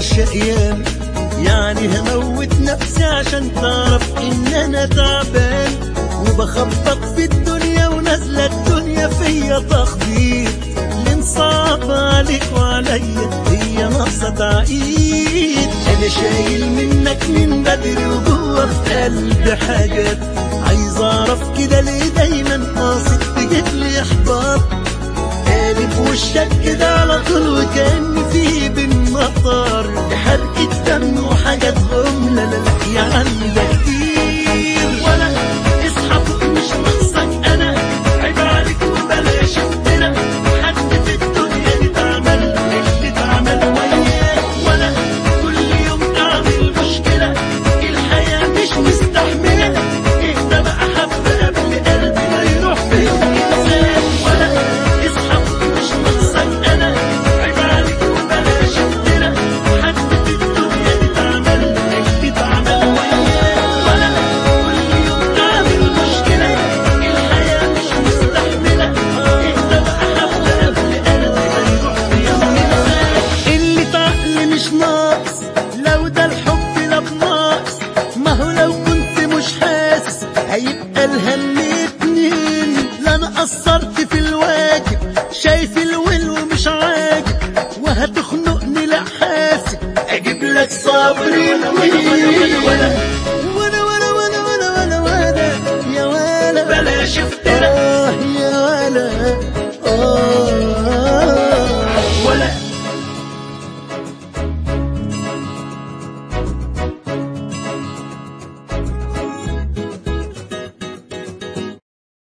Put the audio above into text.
تخسرش ايام يعني هموت نفسي عشان تعرف ان انا تعبان وبخبط في الدنيا ونازله الدنيا فيا تخبيط اللي مصعب عليك وعليا هي ناقصه تعقيد انا شايل منك من بدري وجوه في قلبي حاجات عايز اعرف كده ليه دايما قاصد تجيب لي احباط قالب وشك كده على طول وكان في بالمطر حرقة دم وحاجات هم لا لا لا يا عم ده كتير ولا اصحى فوق مش ناقصك انا عيب عليك وبلاش افتنا حد في الدنيا دي تعمل اللي تعمل وياك ولا كل يوم اعمل مشكلة الحياة مش مستحملة اهدى بقى حبة قبل قلبي ما يروح في الانسان ولا اصحى فوق مش ناقصك انا عيب عليك وبلاش افتنا حد في الدنيا دي تعمل اللي تعمل وياك ولا كل يوم اعمل مشكلة الحياة مش مستحملة اهدى بقى حبة قبل قلبي ما يروح في الانسان اللي تعقل مش ناقص لو ده الحب لا بناقص ما هو لو كنت مش حاسس هيبقى الهم اتنين لا انا قصرت في الواجب شايف الول ومش عاجب وهتخنقني لا حاسب اجيب لك صبري طويل ولا ولا ولا ولا ولا ولا ولا يا ولا بلاش